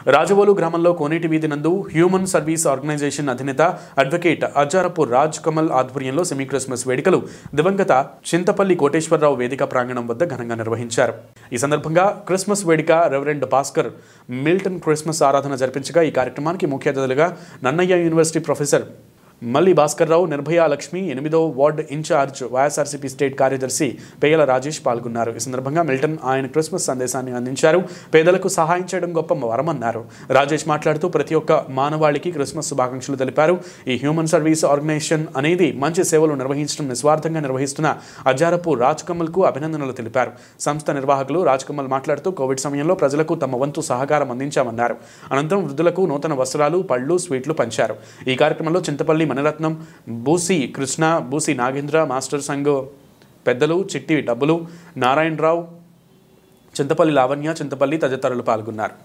రాజవోలు గ్రామంలో కోనేటి వీధి నందు హ్యూమన్ సర్వీస్ ఆర్గనైజేషన్ అధినేత అడ్వకేట్ అజారపు రాజ్ కమల్ ఆధ్వర్యంలో సెమీ క్రిస్మస్ వేడుకలు దివంగత చింతపల్లి కోటేశ్వరరావు వేదిక ప్రాంగణం వద్ద ఘనంగా నిర్వహించారు ఈ సందర్భంగా క్రిస్మస్ వేడుక రెవరెండ్ భాస్కర్ మిల్టన్ క్రిస్మస్ ఆరాధన జరిపించగా ఈ కార్యక్రమానికి ముఖ్య అతిథులుగా నన్నయ్య యూనివర్సిటీ ప్రొఫెసర్ మల్లి భాస్కర్రావు నిర్భయ లక్ష్మి ఎనిమిదో వార్డ్ ఇన్ఛార్జ్ వైఎస్ఆర్సీపీ స్టేట్ కార్యదర్శి పేయల రాజేష్ పాల్గొన్నారు ఈ సందర్భంగా మిల్టన్ ఆయన క్రిస్మస్ సందేశాన్ని అందించారు పేదలకు సహాయం చేయడం గొప్ప వరమన్నారు రాజేష్ మాట్లాడుతూ ప్రతి ఒక్క మానవాళికి క్రిస్మస్ శుభాకాంక్షలు తెలిపారు ఈ హ్యూమన్ సర్వీస్ ఆర్గనైజేషన్ అనేది మంచి సేవలు నిర్వహించడం నిస్వార్థంగా నిర్వహిస్తున్న అజారపు రాజ్ కమల్కు అభినందనలు తెలిపారు సంస్థ నిర్వాహకులు రాజ్ కమల్ మాట్లాడుతూ కోవిడ్ సమయంలో ప్రజలకు తమ వంతు సహకారం అందించామన్నారు అనంతరం వృద్ధులకు నూతన వస్త్రాలు పళ్ళు స్వీట్లు పంచారు ఈ కార్యక్రమంలో చింతపల్లి మణిరత్నం బూసి కృష్ణ బూసి నాగేంద్ర మాస్టర్ సంఘ్ పెద్దలు చిట్టి డబ్బులు నారాయణరావు చింతపల్లి లావణ్య చింతపల్లి తదితరులు పాల్గొన్నారు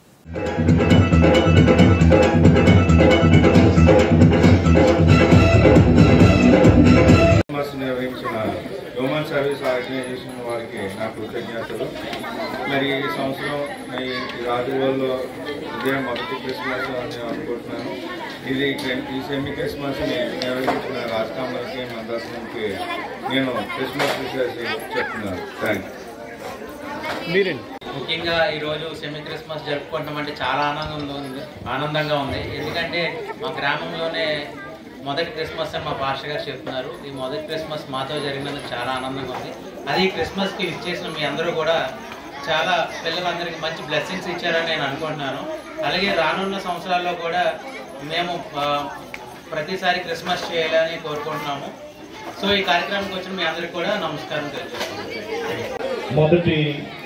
క్రిస్మస్ నిర్వహించిన హ్యూమన్ సర్వీస్ ఆర్గనైజేషన్ వారికి నా కృతజ్ఞతలు మరి ఈ సంవత్సరం ఈ రాజువాళ్ళలో ఇదే మొదటి క్రిస్మస్ అని అనుకుంటున్నాను ఇది ఈ సెమీ క్రిస్మస్ని నిర్వహించిన రాజకామలకి మందర్శనంకి నేను క్రిస్మస్ విషయాలు చెప్తున్నాను థ్యాంక్ ముఖ్యంగా ఈరోజు సెమీ క్రిస్మస్ జరుపుకుంటాం అంటే చాలా ఆనందంగా ఉంది ఆనందంగా ఉంది ఎందుకంటే మా గ్రామంలోనే మొదటి క్రిస్మస్ అని మా పాస్టర్ గారు చెప్తున్నారు ఈ మొదటి క్రిస్మస్ మాతో జరిగినందుకు చాలా ఆనందంగా ఉంది అది ఈ క్రిస్మస్కి ఇచ్చేసిన మీ అందరూ కూడా చాలా పిల్లలందరికీ మంచి బ్లెస్సింగ్స్ ఇచ్చారని నేను అనుకుంటున్నాను అలాగే రానున్న సంవత్సరాల్లో కూడా మేము ఆ, ప్రతిసారి క్రిస్మస్ చేయాలని కోరుకుంటున్నాము సో ఈ కార్యక్రమానికి వచ్చిన మీ అందరికీ కూడా నమస్కారం తెలియజేస్తున్నాను మొదటి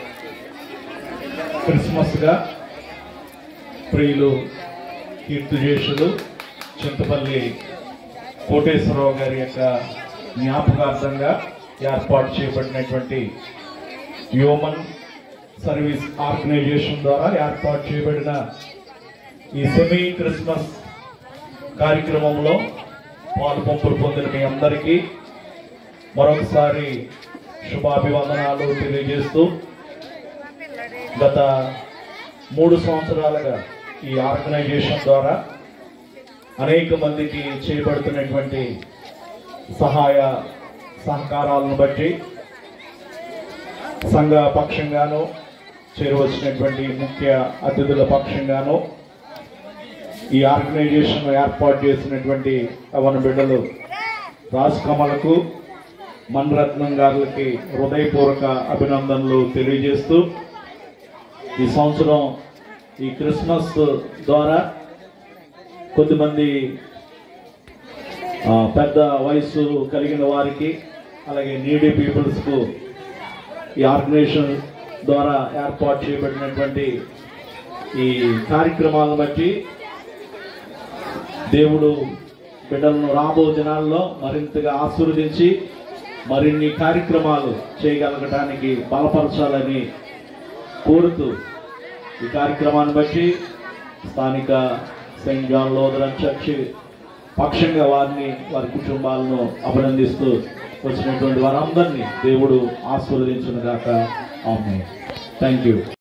క్రిస్మస్గా ప్రియులు కీర్తిజేషులు చింతపల్లి కోటేశ్వరరావు గారి యొక్క జ్ఞాపకార్థంగా ఏర్పాటు చేయబడినటువంటి హ్యూమన్ సర్వీస్ ఆర్గనైజేషన్ ద్వారా ఏర్పాటు చేయబడిన ఈ సెమీ క్రిస్మస్ కార్యక్రమంలో పాలు పంపులు పొందిన మీ అందరికీ మరొకసారి శుభాభివందనాలు తెలియజేస్తూ గత మూడు సంవత్సరాలుగా ఈ ఆర్గనైజేషన్ ద్వారా అనేక మందికి చేయబడుతున్నటువంటి సహాయ సహకారాలను బట్టి సంఘ పక్షంగాను చేరవచ్చినటువంటి ముఖ్య అతిథుల పక్షంగాను ఈ ఆర్గనైజేషన్ ఏర్పాటు చేసినటువంటి అవన బిడ్డలు రాజ్ కమలకు మన్రత్నం గారికి హృదయపూర్వక అభినందనలు తెలియజేస్తూ ఈ సంవత్సరం ఈ క్రిస్మస్ ద్వారా కొద్దిమంది ఆ, పెద్ద వయసు కలిగిన వారికి అలాగే నీడీ పీపుల్స్కు ఈ ఆర్గనైజేషన్ ద్వారా ఏర్పాటు చేయబడినటువంటి ఈ కార్యక్రమాలను బట్టి దేవుడు బిడ్డలను రాబో దినాల్లో మరింతగా ఆశీర్వదించి మరిన్ని కార్యక్రమాలు చేయగలగటానికి బలపరచాలని కోరుతూ ఈ కార్యక్రమాన్ని బట్టి స్థానిక సెయింట్ జాన్ లోదరన్ చర్చి పక్షంగా వారిని వారి కుటుంబాలను అభినందిస్తూ వచ్చినటువంటి వారందరినీ దేవుడు ఆశీర్వదించిన గాక ఆమె థ్యాంక్ యూ